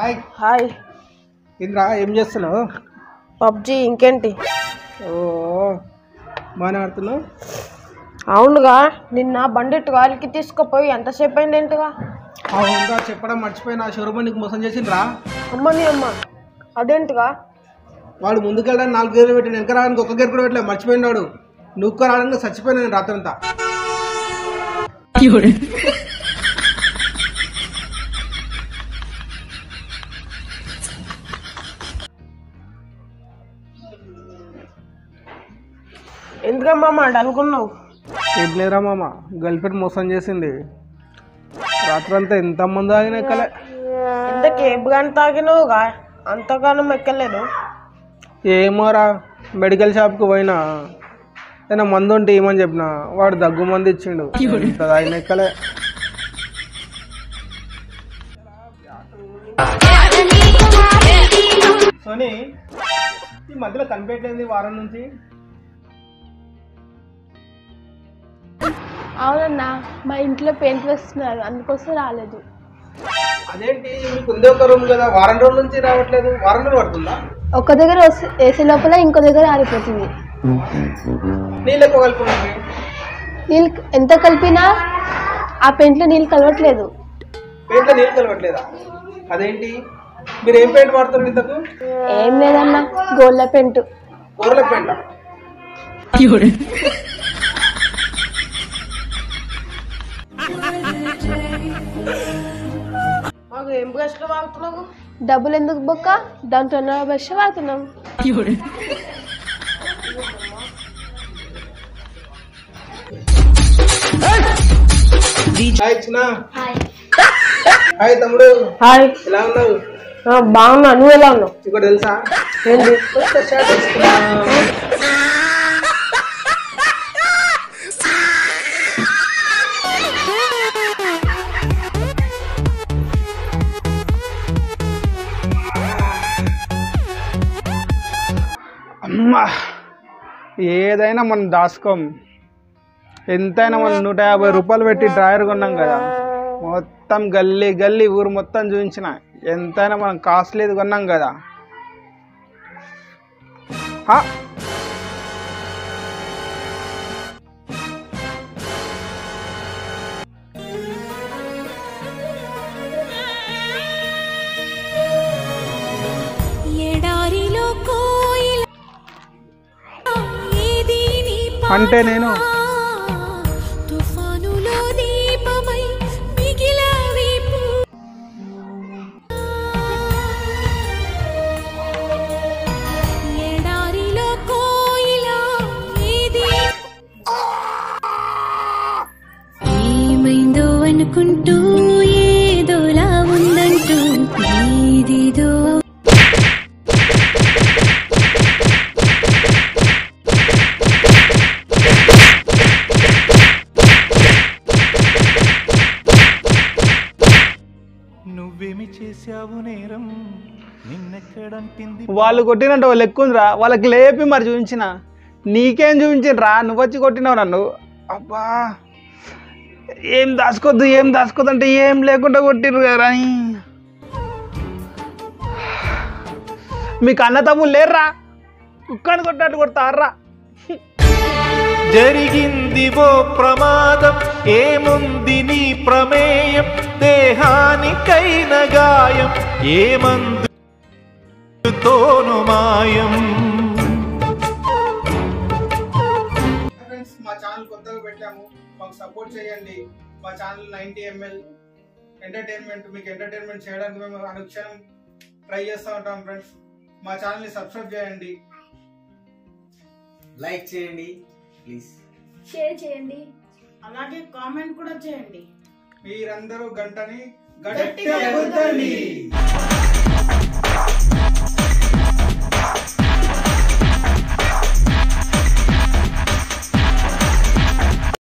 Hi hi Indra ఏం చేస్తున్నావు PUBG ఇంకేంటి ఓ బాగానే ఆడుతున్నావు అవునుగా నిన్న బండిట్టు గాలికి తీసుకుపోయి ఎంతసేపు అయింది ఏంటిగా అవునుగా చెప్పడం మర్చిపోయిన షోరూమ్ నీకు మోసం చేసిండ్రా అమ్మని అమ్మ అదేంటిగా వాడు ముందుకెళ్ళడానికి నాలుగు గేర్లు పెట్టి వెనక రావడానికి ఒక్క గేర్ కూడా పెట్టలేదు మర్చిపోయినాడు నువ్వు రావడానికి చచ్చిపోయినా నేను రాత్రంతా ఎందుకమ్మా మాట అనుకున్నావు ఏం లేరా మామ గర్ల్ ఫ్రెండ్ మోసం చేసింది రాత్రంతా ఎంత మంది ఆగిన ఎక్కలే ఇంతకి ఏ గంట తాగినావుగా అంతగానం ఎక్కలేదు ఏమోరా మెడికల్ షాప్కి పోయినా ఏదైనా మందు ఉంటే ఏమని చెప్పిన వాడు దగ్గు మంది ఇచ్చిండు ఎంత తాగిన ఎక్కలే సోనీ ఈ మధ్యలో కనిపెట్టలేదు వారం నుంచి అవునన్నా మా ఇంట్లో పెయింట్ వేస్తున్నారు అందుకోసం రాలేదు అదేంటి మీకు ఉందే ఒక రూమ్ కదా వారం రోజుల నుంచి రావట్లేదు వారం రోజులు పడుతుందా ఒక దగ్గర వేసి- వేసే లోపల ఇంకో దగ్గర ఆరిపోతుంది నీళ్ళు ఎక్కువ కలుపుకుంటుంది నీళ్ళు ఎంత కలిపినా ఆ పెయింట్లో నీళ్ళు కలవట్లేదు పెయింట్లో నీళ్ళు కలవట్లేదా అదేంటి మీరు ఏం పెయింట్ వాడుతారు ఇంతకు ఏం లేదన్నా గోళ్ళ పెయింట్ ఊర్ల పెయింట్ మాకు ఏం బ్రష్లు వాడుతున్నావు డబ్బులు ఎందుకు బొక్క దాంట్లో బ్రష్ వాడుతున్నాం హాయ్ చిన్న హాయ్ తమ్ముడు హాయ్ ఎలా ఉన్నావు ఆ, బాగున్నా నువ్వు ఎలా ఉన్నావు ఇక్కడ తెలుసా ఏంటి కొత్త షర్ట్ వేసుకున్నా. అమ్మా ఏదైనా మనం దాచుకోం ఎంతైనా మనం నూట యాభై రూపాయలు పెట్టి డ్రాయర్ కొన్నాం కదా మొత్తం గల్లీ గల్లీ ఊరు మొత్తం చూపించిన ఎంతైనా మనం కాస్ట్లీది కొన్నాం కదా ఆ, ఎడారిలో కోయిల ఏది నీ అంటే నేను తుఫానులో దీపమై మిగిలావి ఎడారిలో కోయిల ఏది ఏమైందో అనుకుంటూ ఏదోలా ఉందంటూ ఏదిదో నువ్వేమి చేశావు నేరం నిన్నెక్కడంటింది వాళ్ళు కొట్టినట్టు వాళ్ళు ఎక్కువ ఉందిరా వాళ్ళకి లేపి మరి చూపించిన నీకేం చూపించినరా నువ్వు వచ్చి కొట్టినావు నన్ను అబ్బా ఏం దాచుకోద్దు ఏం దాచుకోద్దు అంటే ఏం లేకుండా కొట్టిర్రు కదా మీకు అన్న తమ్ముళ్ళు లేర్రా కుక్కని కొట్టినట్టు కొడతారా జరిగింది ఓ ప్రమాదం ఏముంది నీ ప్రమేయం దేహానికైన గాయం ఏమందుతోను మాయం ఫ్రెండ్స్ మా ఛానల్ కొత్తగా పెట్టాము మాకు సపోర్ట్ చేయండి మా ఛానల్ నైన్టీ ఎంఎల్ ఎంటర్టైన్మెంట్ మీకు ఎంటర్టైన్మెంట్ చేయడానికి మేము అనుక్షణం ట్రై చేస్తూ ఉంటాం ఫ్రెండ్స్ మా ఛానల్ని సబ్స్క్రైబ్ చేయండి లైక్ చేయండి ప్లీజ్ షేర్ చేయండి అలాగే కామెంట్ కూడా చేయండి మీరందరూ గంటని గట్టిగా గట్టిగా కొట్టండి. కొట్టండి